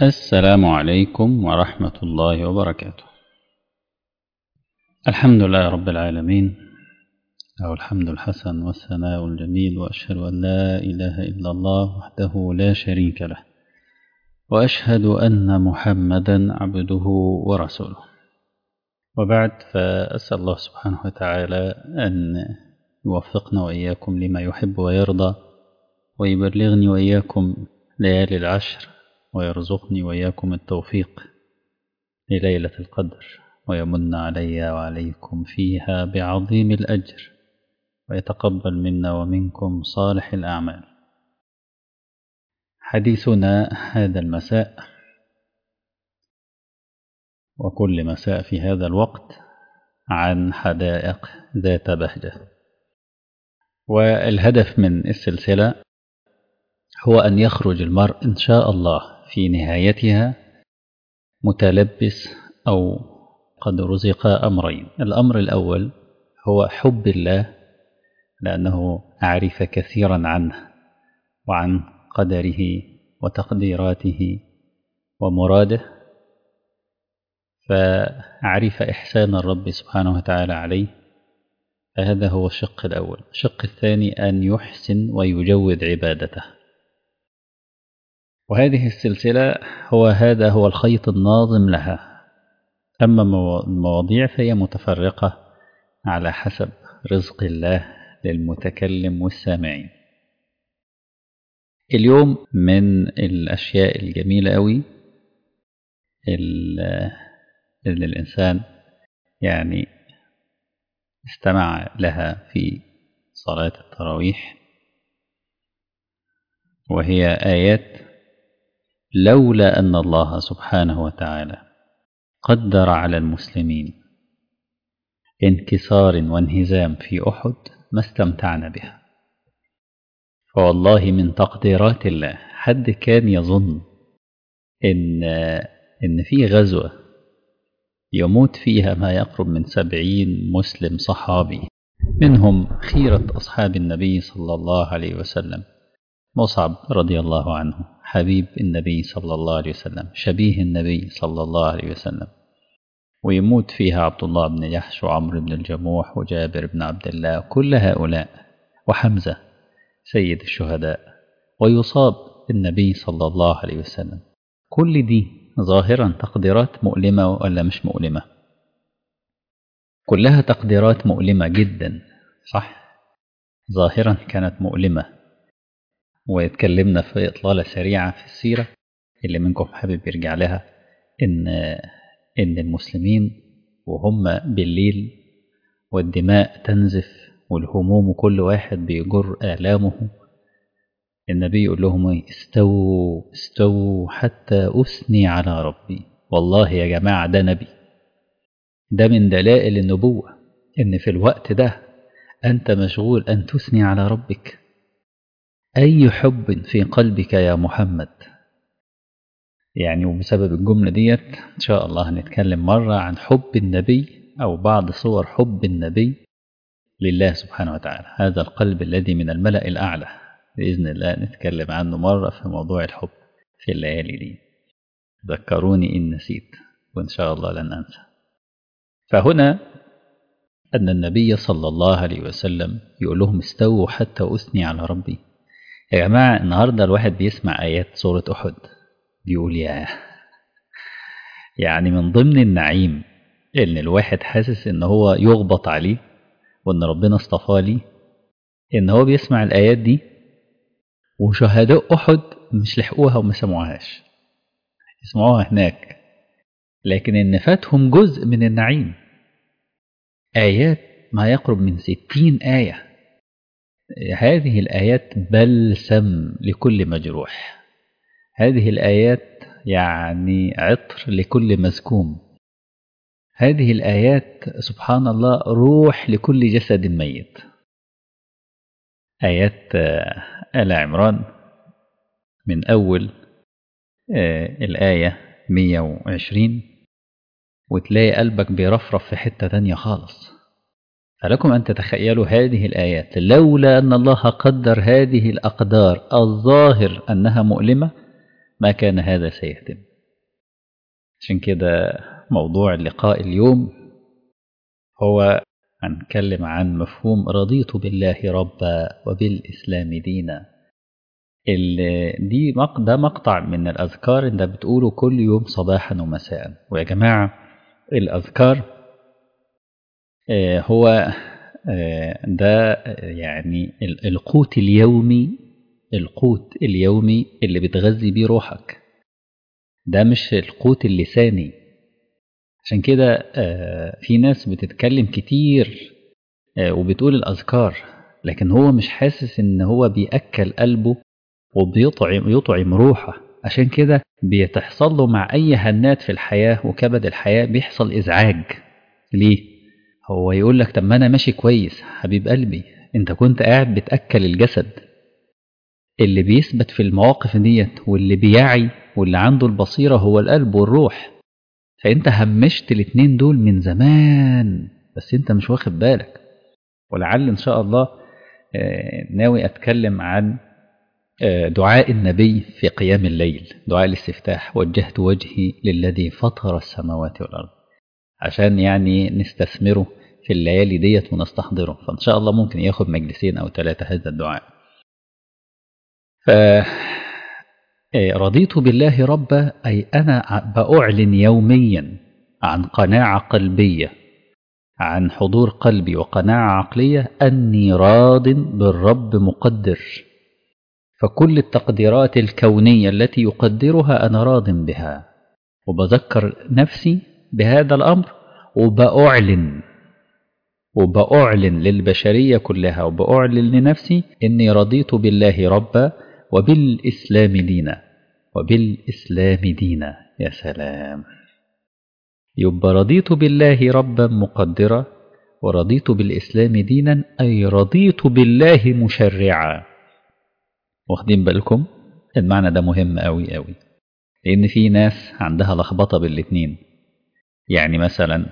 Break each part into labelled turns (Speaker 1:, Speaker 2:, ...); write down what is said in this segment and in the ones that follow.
Speaker 1: السلام عليكم ورحمة الله وبركاته الحمد لله رب العالمين له الحمد الحسن والثناء الجميل وأشهد أن لا إله إلا الله وحده لا شريك له وأشهد أن محمدا عبده ورسوله وبعد فأسأل الله سبحانه وتعالى أن يوفقنا وإياكم لما يحب ويرضى ويبلغني وإياكم ليالي العشر ويرزقني وإياكم التوفيق لليلة القدر ويمن علي وعليكم فيها بعظيم الأجر ويتقبل منا ومنكم صالح الأعمال حديثنا هذا المساء وكل مساء في هذا الوقت عن حدائق ذات بهجة والهدف من السلسلة هو أن يخرج المرء إن شاء الله في نهايتها متلبس أو قد رزق أمرين الأمر الأول هو حب الله لأنه عرف كثيرا عنه وعن قدره وتقديراته ومراده فعرف إحسان الرب سبحانه وتعالى عليه فهذا هو الشق الأول الشق الثاني أن يحسن ويجود عبادته وهذه السلسلة هو هذا هو الخيط الناظم لها أما المواضيع فهي متفرقة على حسب رزق الله للمتكلم والسامعين اليوم من الأشياء الجميلة أوي اللي الإنسان يعني استمع لها في صلاة التراويح وهي آيات لولا أن الله سبحانه وتعالى قدر على المسلمين انكسار وانهزام في أحد ما استمتعنا بها فوالله من تقديرات الله حد كان يظن إن, إن في غزوة يموت فيها ما يقرب من سبعين مسلم صحابي منهم خيرة أصحاب النبي صلى الله عليه وسلم مصعب رضي الله عنه حبيب النبي صلى الله عليه وسلم شبيه النبي صلى الله عليه وسلم ويموت فيها عبد الله بن جحش وعمرو بن الجموح وجابر بن عبد الله كل هؤلاء وحمزة سيد الشهداء ويصاب النبي صلى الله عليه وسلم كل دي ظاهرا تقديرات مؤلمة ولا مش مؤلمة كلها تقديرات مؤلمة جدا صح ظاهرا كانت مؤلمة واتكلمنا في إطلالة سريعة في السيرة اللي منكم حابب يرجع لها إن إن المسلمين وهم بالليل والدماء تنزف والهموم كل واحد بيجر آلامه النبي يقول لهم استووا استووا حتى أثني على ربي والله يا جماعة ده نبي ده من دلائل النبوة إن في الوقت ده أنت مشغول أن تثني على ربك أي حب في قلبك يا محمد يعني وبسبب الجملة ديت إن شاء الله هنتكلم مرة عن حب النبي أو بعض صور حب النبي لله سبحانه وتعالى هذا القلب الذي من الملأ الأعلى بإذن الله نتكلم عنه مرة في موضوع الحب في الليالي دي ذكروني إن نسيت وإن شاء الله لن أنسى فهنا أن النبي صلى الله عليه وسلم يقول لهم استووا حتى أثني على ربي يا جماعة النهاردة الواحد بيسمع آيات سورة أحد بيقول يا يعني من ضمن النعيم إن الواحد حاسس إن هو يغبط عليه وإن ربنا اصطفاه ليه إن هو بيسمع الآيات دي وشهداء أحد مش لحقوها وما سمعوهاش يسمعوها هناك لكن إن فاتهم جزء من النعيم آيات ما يقرب من ستين آية هذه الآيات بلسم لكل مجروح هذه الآيات يعني عطر لكل مسكوم هذه الآيات سبحان الله روح لكل جسد ميت آيات آل عمران من أول الآية 120 وتلاقي قلبك بيرفرف في حتة تانية خالص فلكم أن تتخيلوا هذه الآيات لولا أن الله قدر هذه الأقدار الظاهر أنها مؤلمة ما كان هذا سيهتم عشان كده موضوع اللقاء اليوم هو هنتكلم عن مفهوم رضيت بالله ربا وبالإسلام دينا دي ده مقطع من الأذكار اللي بتقوله كل يوم صباحا ومساء ويا جماعة الأذكار هو ده يعني القوت اليومي القوت اليومي اللي بتغذي بيه روحك ده مش القوت اللساني عشان كده في ناس بتتكلم كتير وبتقول الأذكار لكن هو مش حاسس ان هو بيأكل قلبه وبيطعم يطعم روحه عشان كده بيتحصل له مع أي هنات في الحياة وكبد الحياة بيحصل إزعاج ليه؟ هو يقول لك طب ما أنا ماشي كويس حبيب قلبي أنت كنت قاعد بتأكل الجسد اللي بيثبت في المواقف ديت واللي بيعي واللي عنده البصيرة هو القلب والروح فأنت همشت الاتنين دول من زمان بس أنت مش واخد بالك ولعل إن شاء الله ناوي أتكلم عن دعاء النبي في قيام الليل دعاء الاستفتاح وجهت وجهي للذي فطر السماوات والأرض عشان يعني نستثمره في الليالي ديت ونستحضره فإن شاء الله ممكن ياخد مجلسين أو ثلاثة هذا الدعاء ف رضيت بالله ربا أي أنا بأعلن يوميا عن قناعة قلبية عن حضور قلبي وقناعة عقلية أني راض بالرب مقدر فكل التقديرات الكونية التي يقدرها أنا راض بها وبذكر نفسي بهذا الأمر وبأعلن وبأعلن للبشرية كلها وبأعلن لنفسي إني رضيت بالله ربا وبالإسلام دينا وبالإسلام دينا يا سلام يبقى رضيت بالله ربا مقدرا ورضيت بالإسلام دينا أي رضيت بالله مشرعا واخدين بالكم المعنى ده مهم قوي قوي لأن في ناس عندها لخبطة بالاتنين يعني مثلا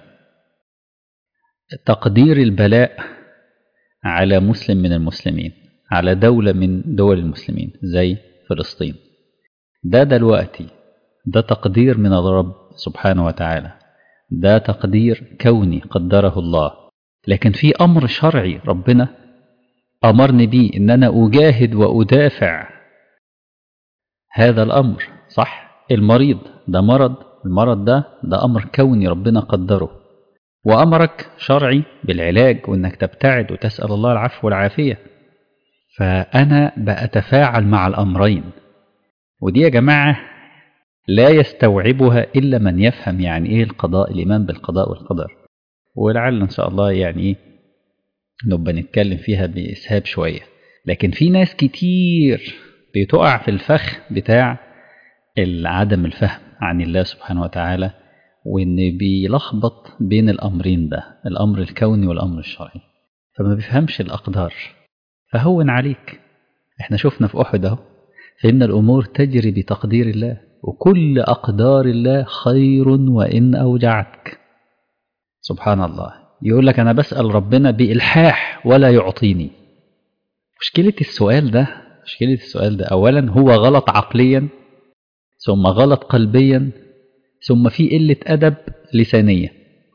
Speaker 1: تقدير البلاء على مسلم من المسلمين على دولة من دول المسلمين زي فلسطين ده دلوقتي ده تقدير من الرب سبحانه وتعالى ده تقدير كوني قدره الله لكن في أمر شرعي ربنا أمرني بيه إن أنا أجاهد وأدافع هذا الأمر صح المريض ده مرض المرض ده ده أمر كوني ربنا قدره وأمرك شرعي بالعلاج وإنك تبتعد وتسأل الله العفو والعافية فأنا بأتفاعل مع الأمرين ودي يا جماعة لا يستوعبها إلا من يفهم يعني إيه القضاء الإيمان بالقضاء والقدر ولعل إن شاء الله يعني إيه نبقى نتكلم فيها بإسهاب شوية لكن في ناس كتير بتقع في الفخ بتاع عدم الفهم عن الله سبحانه وتعالى وإن بيلخبط بين الأمرين ده الأمر الكوني والأمر الشرعي فما بيفهمش الأقدار فهون عليك احنا شفنا في أحد اهو فإن الأمور تجري بتقدير الله وكل أقدار الله خير وإن أوجعتك سبحان الله يقول لك أنا بسأل ربنا بإلحاح ولا يعطيني مشكلة السؤال ده مشكلة السؤال ده أولا هو غلط عقليا ثم غلط قلبيا ثم في قلة أدب لسانية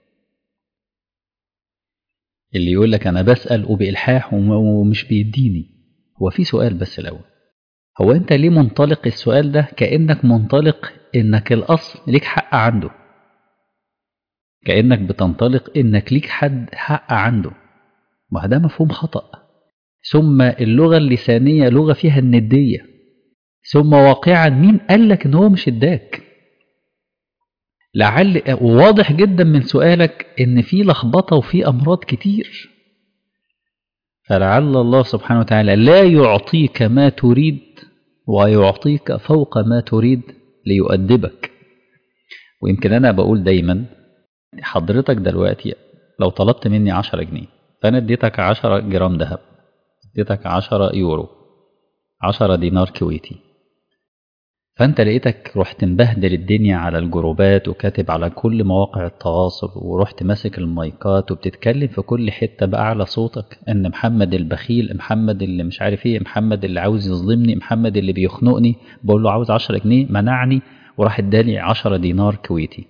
Speaker 1: اللي يقول لك أنا بسأل وبإلحاح ومش بيديني هو في سؤال بس الأول هو أنت ليه منطلق السؤال ده كأنك منطلق إنك الأصل ليك حق عنده كأنك بتنطلق إنك ليك حد حق عنده ما ده مفهوم خطأ ثم اللغة اللسانية لغة فيها الندية ثم واقعا مين قال لك إن هو مش اداك لعل واضح جدا من سؤالك إن في لخبطة وفي أمراض كتير فلعل الله سبحانه وتعالى لا يعطيك ما تريد ويعطيك فوق ما تريد ليؤدبك ويمكن أنا بقول دايما حضرتك دلوقتي لو طلبت مني عشرة جنيه فأنا اديتك عشرة جرام ذهب اديتك عشرة يورو عشرة دينار كويتي فأنت لقيتك رحت مبهدل الدنيا على الجروبات وكاتب على كل مواقع التواصل ورحت ماسك المايكات وبتتكلم في كل حتة بأعلى صوتك إن محمد البخيل محمد اللي مش عارف إيه محمد اللي عاوز يظلمني محمد اللي بيخنقني بقول له عاوز عشرة جنيه منعني وراح اداني 10 دينار كويتي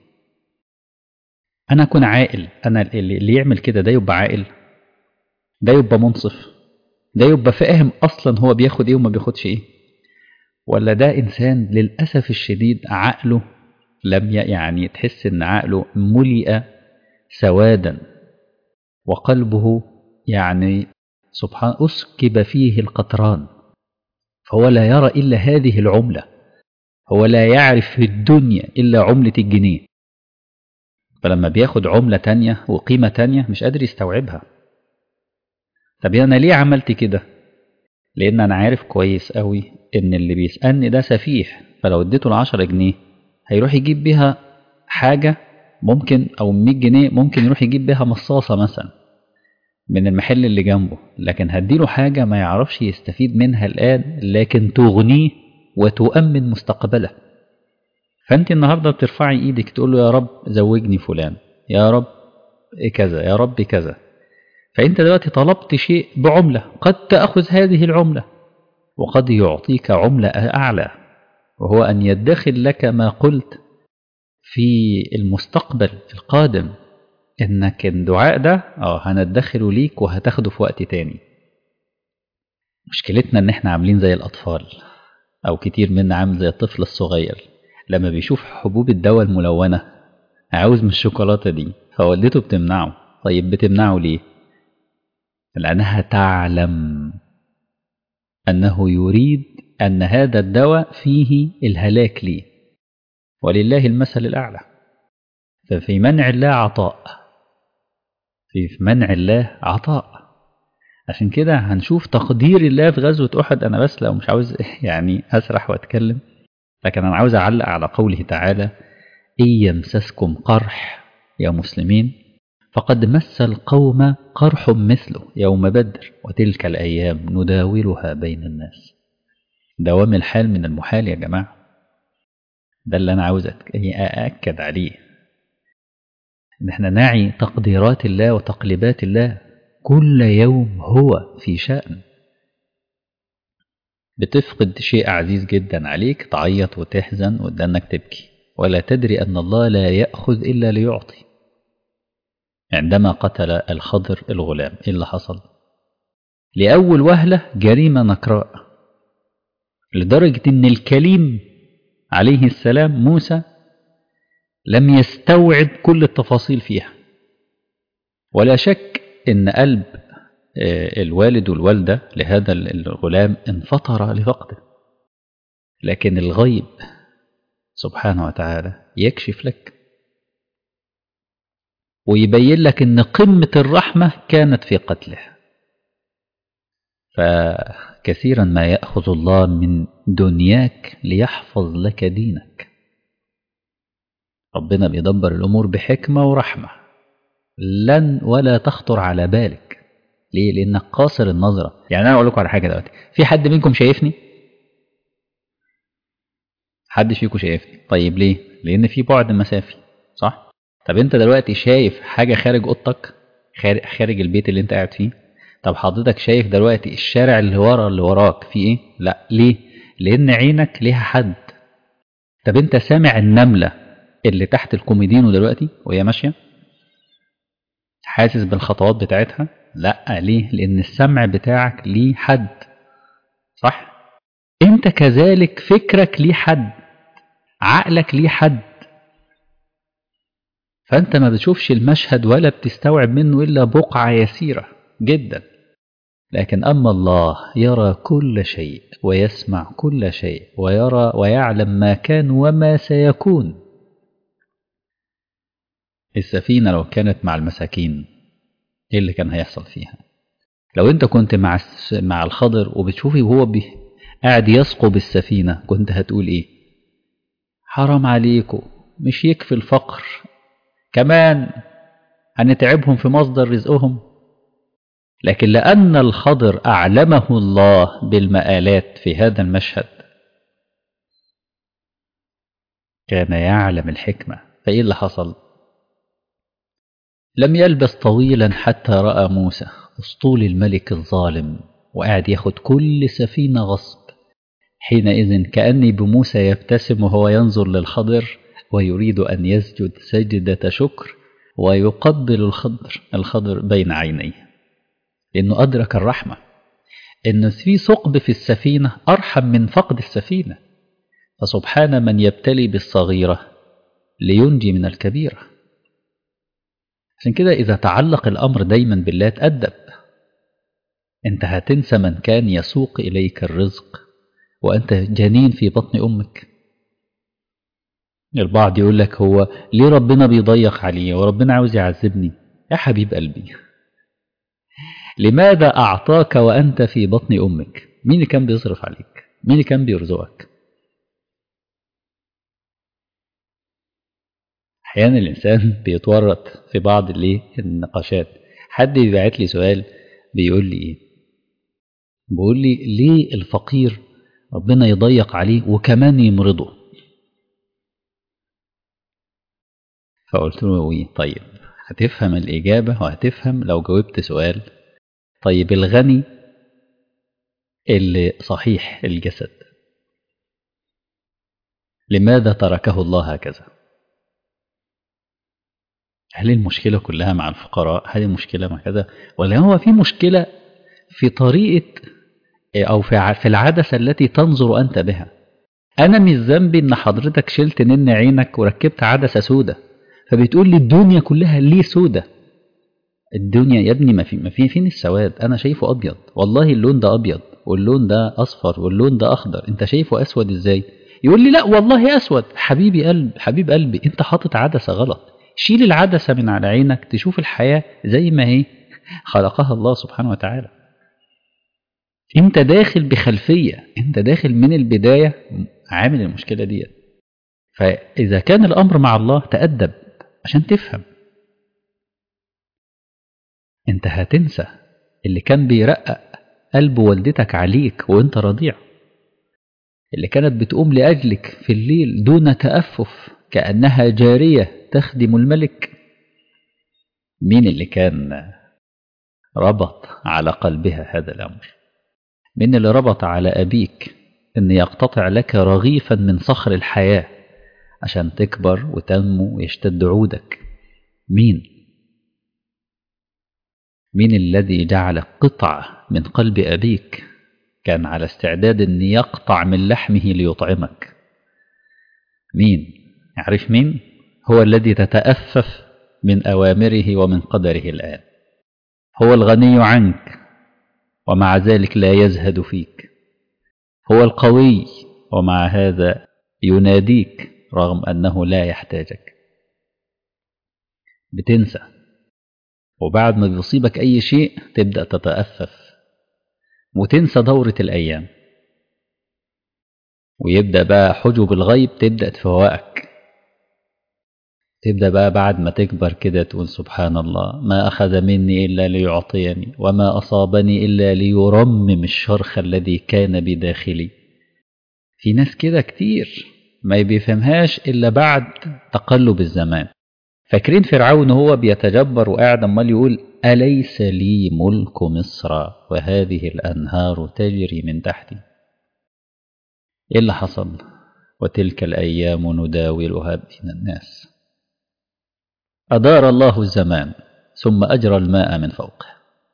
Speaker 1: انا اكون عاقل انا اللي اللي يعمل كده ده يبقى عاقل ده يبقى منصف ده يبقى فاهم اصلا هو بياخد ايه وما بياخدش ايه ولا ده انسان للاسف الشديد عقله لم ي- يعني تحس ان عقله ملئ سوادا وقلبه يعني سبحان أسكب فيه القطران فهو لا يرى إلا هذه العملة هو لا يعرف في الدنيا إلا عملة الجنيه فلما بياخد عملة تانية وقيمة تانية مش قادر يستوعبها طب أنا ليه عملت كده لأن أنا عارف كويس قوي إن اللي بيسألني ده سفيح فلو اديته العشرة جنيه هيروح يجيب بيها حاجة ممكن أو 100 جنيه ممكن يروح يجيب بيها مصاصة مثلا من المحل اللي جنبه لكن هديله حاجة ما يعرفش يستفيد منها الآن لكن تغنيه وتؤمن مستقبله فأنت النهاردة بترفعي إيدك تقول له يا رب زوجني فلان يا رب كذا يا رب كذا فأنت دلوقتي طلبت شيء بعملة قد تأخذ هذه العملة وقد يعطيك عملة أعلى وهو أن يدخل لك ما قلت في المستقبل القادم انك الدعاء ده اه هندخره ليك وهتاخده في وقت تاني مشكلتنا ان احنا عاملين زي الاطفال او كتير منا عامل زي الطفل الصغير لما بيشوف حبوب الدواء الملونة عاوز من الشوكولاتة دي فوالدته بتمنعه طيب بتمنعه ليه لأنها تعلم أنه يريد أن هذا الدواء فيه الهلاك ليه ولله المثل الأعلى ففي منع الله عطاء في منع الله عطاء عشان كده هنشوف تقدير الله في غزوة أحد أنا بس لو مش عاوز يعني أسرح وأتكلم لكن أنا عاوز أعلق على قوله تعالى إن يمسسكم قرح يا مسلمين فقد مس القوم قرح مثله يوم بدر وتلك الأيام نداولها بين الناس دوام الحال من المحال يا جماعة ده اللي أنا عاوز أأكد عليه إن احنا نعي تقديرات الله وتقليبات الله كل يوم هو في شأن بتفقد شيء عزيز جدا عليك تعيط وتحزن وتدنك تبكي ولا تدري أن الله لا يأخذ إلا ليعطي عندما قتل الخضر الغلام إيه اللي حصل لأول وهلة جريمة نكراء لدرجة أن الكليم عليه السلام موسى لم يستوعب كل التفاصيل فيها ولا شك ان قلب الوالد والوالدة لهذا الغلام انفطر لفقده لكن الغيب سبحانه وتعالى يكشف لك ويبين لك ان قمة الرحمة كانت في قتله فكثيرا ما يأخذ الله من دنياك ليحفظ لك دينك ربنا بيدبر الأمور بحكمة ورحمة لن ولا تخطر على بالك ليه؟ لأنك قاصر النظرة يعني أنا أقول لكم على حاجة دلوقتي في حد منكم شايفني؟ حد فيكم شايفني طيب ليه؟ لأن في بعد مسافي صح؟ طب أنت دلوقتي شايف حاجة خارج أوضتك خارج البيت اللي أنت قاعد فيه طب حضرتك شايف دلوقتي الشارع اللي ورا اللي وراك فيه إيه؟ لا ليه؟ لأن عينك ليها حد طب أنت سامع النملة اللي تحت الكوميدينو دلوقتي وهي ماشية حاسس بالخطوات بتاعتها لا ليه لان السمع بتاعك ليه حد صح انت كذلك فكرك ليه حد عقلك ليه حد فانت ما بتشوفش المشهد ولا بتستوعب منه الا بقعة يسيرة جدا لكن اما الله يرى كل شيء ويسمع كل شيء ويرى ويعلم ما كان وما سيكون السفينة لو كانت مع المساكين ايه اللي كان هيحصل فيها لو انت كنت مع مع الخضر وبتشوفي وهو بي قاعد يسقب السفينة كنت هتقول ايه حرام عليكم مش يكفي الفقر كمان هنتعبهم في مصدر رزقهم لكن لأن الخضر أعلمه الله بالمآلات في هذا المشهد كان يعلم الحكمة فإيه اللي حصل لم يلبث طويلا حتى رأى موسى أسطول الملك الظالم وقاعد ياخد كل سفينة غصب حينئذ كأني بموسى يبتسم وهو ينظر للخضر ويريد أن يسجد سجدة شكر ويقبل الخضر الخضر بين عينيه لأنه أدرك الرحمة إن في ثقب في السفينة أرحم من فقد السفينة فسبحان من يبتلي بالصغيرة لينجي من الكبيرة عشان كده إذا تعلق الأمر دايما بالله تأدب أنت هتنسى من كان يسوق إليك الرزق وأنت جنين في بطن أمك البعض يقول لك هو ليه ربنا بيضيق علي وربنا عاوز يعذبني يا حبيب قلبي لماذا أعطاك وأنت في بطن أمك مين اللي كان بيصرف عليك مين اللي كان بيرزقك أحيانا الإنسان بيتورط في بعض الايه النقاشات حد بيبعت لي سؤال بيقول لي إيه بيقول لي ليه الفقير ربنا يضيق عليه وكمان يمرضه فقلت له ايه طيب هتفهم الإجابة وهتفهم لو جاوبت سؤال طيب الغني اللي صحيح الجسد لماذا تركه الله هكذا هل المشكلة كلها مع الفقراء هل المشكلة مع كذا ولا هو في مشكلة في طريقة أو في العدسة التي تنظر أنت بها أنا مش ذنبي إن حضرتك شلت نن عينك وركبت عدسة سودة فبتقول لي الدنيا كلها ليه سودة الدنيا يا ابني ما في ما في فين السواد انا شايفه ابيض والله اللون ده ابيض واللون ده اصفر واللون ده اخضر انت شايفه اسود ازاي يقول لي لا والله اسود حبيبي قلب حبيب قلبي انت حاطط عدسه غلط شيل العدسه من على عينك تشوف الحياه زي ما هي خلقها الله سبحانه وتعالى انت داخل بخلفيه انت داخل من البدايه عامل المشكله ديت فاذا كان الامر مع الله تادب عشان تفهم انت هتنسى اللي كان بيرقق قلب والدتك عليك وانت رضيع اللي كانت بتقوم لأجلك في الليل دون تأفف كأنها جارية تخدم الملك مين اللي كان ربط على قلبها هذا الأمر مين اللي ربط على أبيك أن يقتطع لك رغيفا من صخر الحياة عشان تكبر وتنمو ويشتد عودك مين مين الذي جعل قطعة من قلب أبيك كان على استعداد أن يقطع من لحمه ليطعمك مين يعرف مين هو الذي تتأفف من أوامره ومن قدره الآن هو الغني عنك ومع ذلك لا يزهد فيك هو القوي ومع هذا يناديك رغم أنه لا يحتاجك بتنسى وبعد ما بيصيبك أي شيء تبدأ تتأفف وتنسى دورة الأيام ويبدأ بقى حجب الغيب تبدأ تفوقك تبدأ بقى بعد ما تكبر كده تقول سبحان الله ما أخذ مني إلا ليعطيني وما أصابني إلا ليرمم الشرخ الذي كان بداخلي في ناس كده كتير ما بيفهمهاش إلا بعد تقلب الزمان فاكرين فرعون هو بيتجبر وقاعد امال يقول أليس لي ملك مصر وهذه الأنهار تجري من تحتي إيه اللي حصل وتلك الأيام نداولها بين الناس أدار الله الزمان ثم أجرى الماء من فوقه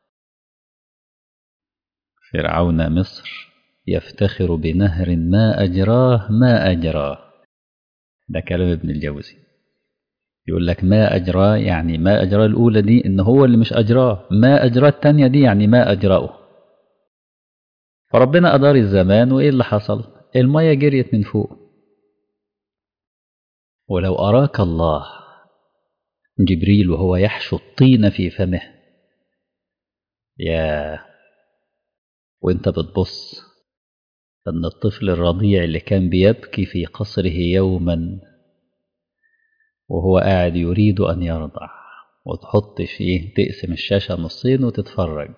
Speaker 1: فرعون مصر يفتخر بنهر ما أجراه ما أجراه ده كلام ابن الجوزي يقول لك ما أجراه يعني ما أجراه الأولى دي إن هو اللي مش أجراه ما أجراه التانية دي يعني ما أجراه فربنا أدار الزمان وإيه اللي حصل المية جريت من فوق ولو أراك الله جبريل وهو يحشو الطين في فمه يا وانت بتبص أن الطفل الرضيع اللي كان بيبكي في قصره يوما وهو قاعد يريد أن يرضع وتحط فيه تقسم الشاشة نصين وتتفرج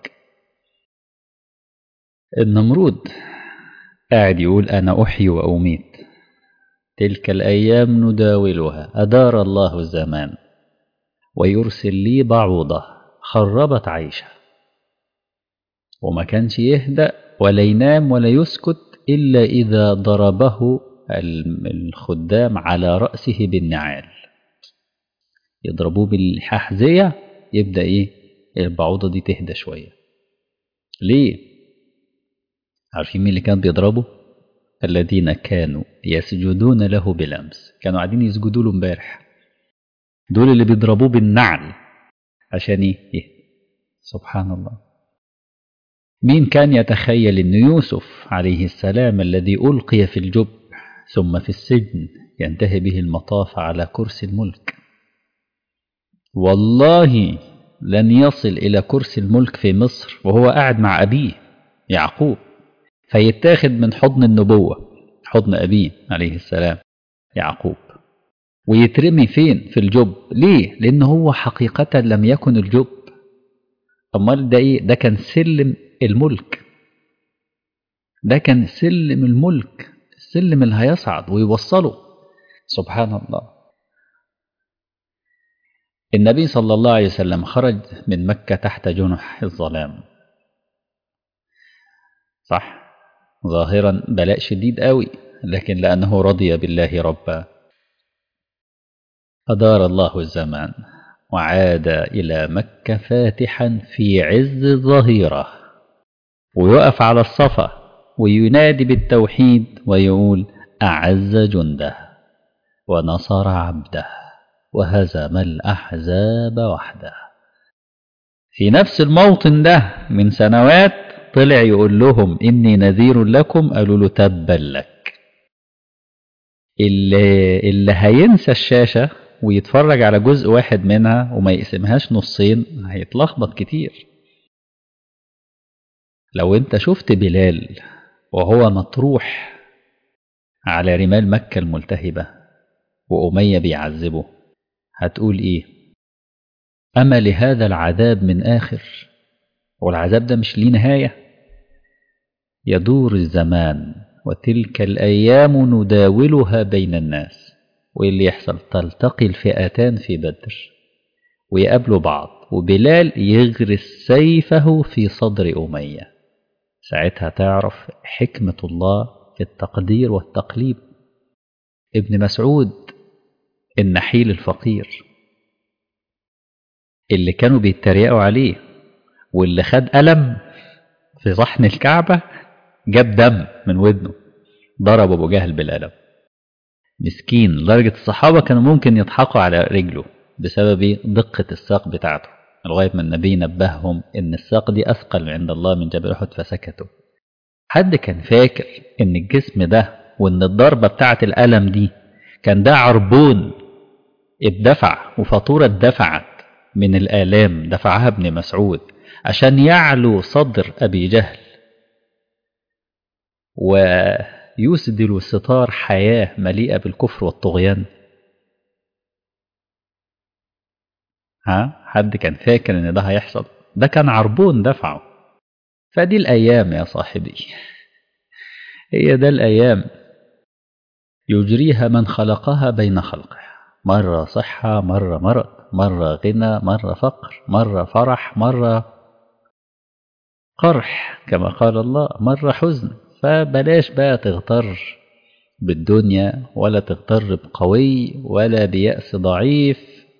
Speaker 1: النمرود قاعد يقول أنا أحيي وأميت تلك الأيام نداولها أدار الله الزمان ويرسل لي بعوضة خربت عيشه وما كانش يهدأ ولا ينام ولا يسكت إلا إذا ضربه الخدام على رأسه بالنعال يضربوه بالححذية يبدأ إيه البعوضة دي تهدى شوية ليه عارفين مين اللي كان بيضربه الذين كانوا يسجدون له بالأمس كانوا قاعدين يسجدوا له امبارح دول اللي بيضربوه بالنعل عشان ايه سبحان الله مين كان يتخيل ان يوسف عليه السلام الذي ألقي في الجب ثم في السجن ينتهي به المطاف على كرسي الملك والله لن يصل إلى كرسي الملك في مصر وهو قاعد مع أبيه يعقوب فيتاخد من حضن النبوة حضن أبيه عليه السلام يعقوب ويترمي فين في الجب ليه لأن هو حقيقة لم يكن الجب أمال ده إيه ده كان سلم الملك ده كان سلم الملك السلم اللي هيصعد ويوصله سبحان الله النبي صلى الله عليه وسلم خرج من مكة تحت جنح الظلام صح ظاهرا بلاء شديد قوي لكن لأنه رضي بالله ربا أدار الله الزمان وعاد إلى مكة فاتحا في عز الظهيرة ويقف على الصفا وينادي بالتوحيد ويقول أعز جنده ونصر عبده وهزم الأحزاب وحده في نفس الموطن ده من سنوات طلع يقول لهم إني نذير لكم قالوا له تبا لك اللي, اللي هينسى الشاشة ويتفرج على جزء واحد منها وما يقسمهاش نصين هيتلخبط كتير لو انت شفت بلال وهو مطروح على رمال مكة الملتهبة وأمية بيعذبه هتقول ايه أما لهذا العذاب من آخر والعذاب ده مش ليه نهاية يدور الزمان وتلك الأيام نداولها بين الناس وإيه اللي يحصل تلتقي الفئتان في بدر ويقابلوا بعض وبلال يغرس سيفه في صدر أمية ساعتها تعرف حكمة الله في التقدير والتقليب ابن مسعود النحيل الفقير اللي كانوا بيتريقوا عليه واللي خد ألم في صحن الكعبة جاب دم من ودنه ضرب أبو جهل بالقلم مسكين لدرجة الصحابة كانوا ممكن يضحكوا على رجله بسبب دقة الساق بتاعته لغاية ما النبي نبههم إن الساق دي أثقل عند الله من جبل أحد فسكتوا حد كان فاكر إن الجسم ده وإن الضربة بتاعة الألم دي كان ده عربون اتدفع وفاتورة اتدفعت من الآلام دفعها ابن مسعود عشان يعلو صدر أبي جهل ويسدل ستار حياة مليئة بالكفر والطغيان ها حد كان فاكر ان ده هيحصل ده كان عربون دفعه فدي الأيام يا صاحبي هي ده الأيام يجريها من خلقها بين خلقه مرة صحة مرة مرض مرة غنى مرة فقر مرة فرح مرة قرح كما قال الله مرة حزن فبلاش بقى تغتر بالدنيا ولا تغتر بقوي ولا بيأس ضعيف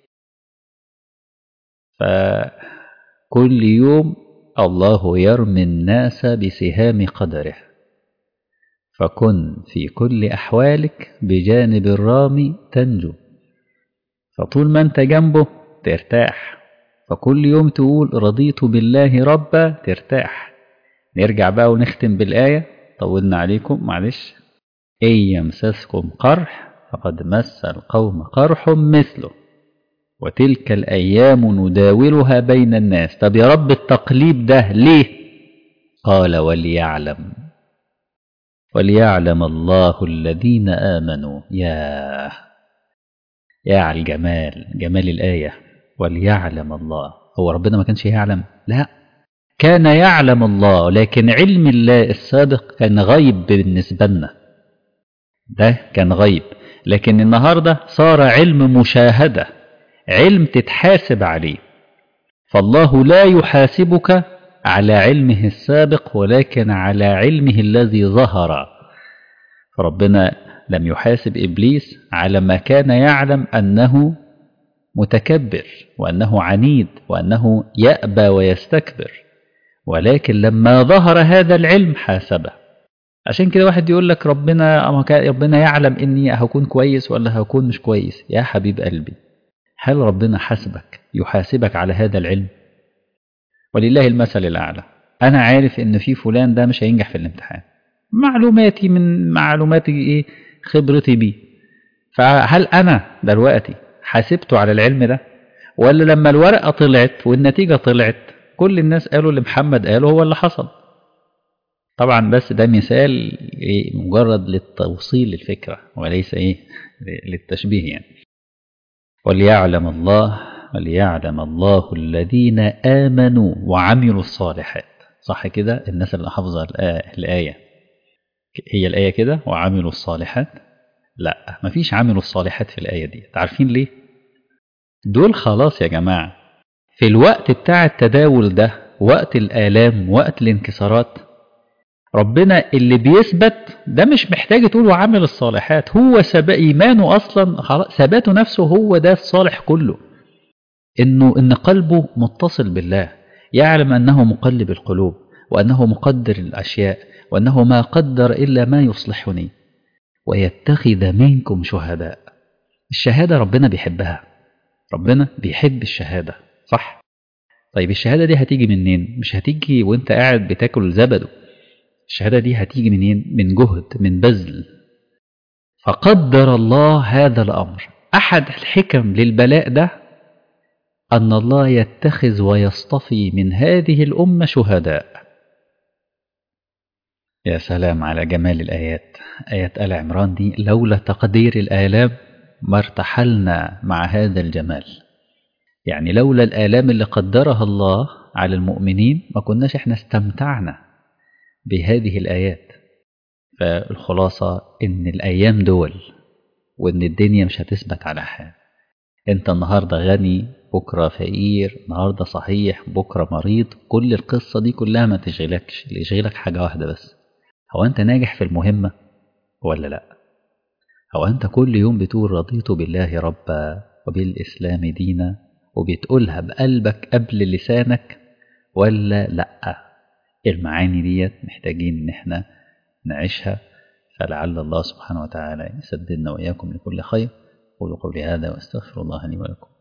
Speaker 1: فكل يوم الله يرمي الناس بسهام قدره فكن في كل أحوالك بجانب الرامي تنجو فطول ما أنت جنبه ترتاح فكل يوم تقول رضيت بالله ربا ترتاح نرجع بقى ونختم بالآية طولنا عليكم معلش إن يمسسكم قرح فقد مس القوم قرح مثله وتلك الأيام نداولها بين الناس طب يا رب التقليب ده ليه قال وليعلم وليعلم الله الذين آمنوا يا يا على الجمال جمال الآية وليعلم الله هو ربنا ما كانش يعلم لا كان يعلم الله لكن علم الله السابق كان غيب بالنسبة لنا ده كان غيب لكن النهاردة صار علم مشاهدة علم تتحاسب عليه فالله لا يحاسبك على علمه السابق ولكن على علمه الذي ظهر فربنا لم يحاسب إبليس على ما كان يعلم أنه متكبر وأنه عنيد وأنه يأبى ويستكبر ولكن لما ظهر هذا العلم حاسبه عشان كده واحد يقول لك ربنا ربنا يعلم اني هكون كويس ولا هكون مش كويس يا حبيب قلبي هل ربنا حاسبك يحاسبك على هذا العلم ولله المثل الاعلى انا عارف ان في فلان ده مش هينجح في الامتحان معلوماتي من معلوماتي ايه خبرتي بيه فهل انا دلوقتي حاسبته على العلم ده ولا لما الورقه طلعت والنتيجه طلعت كل الناس قالوا اللي محمد قاله هو اللي حصل طبعا بس ده مثال إيه مجرد للتوصيل الفكرة وليس إيه للتشبيه يعني وليعلم الله وليعلم الله الذين آمنوا وعملوا الصالحات صح كده الناس اللي حافظة الآية هي الآية كده وعملوا الصالحات لا مفيش عملوا الصالحات في الآية دي عارفين ليه دول خلاص يا جماعة في الوقت بتاع التداول ده وقت الآلام وقت الانكسارات ربنا اللي بيثبت ده مش محتاج تقول وعمل الصالحات هو سب ايمانه اصلا خلاص ثباته نفسه هو ده الصالح كله انه ان قلبه متصل بالله يعلم انه مقلب القلوب وانه مقدر الاشياء وانه ما قدر الا ما يصلحني ويتخذ منكم شهداء الشهاده ربنا بيحبها ربنا بيحب الشهاده صح طيب الشهاده دي هتيجي منين مش هتيجي وانت قاعد بتاكل زبده الشهادة دي هتيجي منين؟ من جهد من بذل فقدر الله هذا الأمر أحد الحكم للبلاء ده أن الله يتخذ ويصطفي من هذه الأمة شهداء يا سلام على جمال الآيات آيات آل عمران دي لولا تقدير الآلام ما ارتحلنا مع هذا الجمال يعني لولا الآلام اللي قدرها الله على المؤمنين ما كناش احنا استمتعنا بهذه الآيات فالخلاصة إن الأيام دول وإن الدنيا مش هتثبت على حال أنت النهاردة غني بكرة فقير النهاردة صحيح بكرة مريض كل القصة دي كلها ما تشغلكش اللي يشغلك حاجة واحدة بس هو أنت ناجح في المهمة ولا لأ هو أنت كل يوم بتقول رضيت بالله ربا وبالإسلام دينا وبتقولها بقلبك قبل لسانك ولا لأ المعاني ديت محتاجين ان احنا نعيشها فلعل الله سبحانه وتعالى يسددنا واياكم لكل خير قولوا قولي هذا واستغفر الله لي ولكم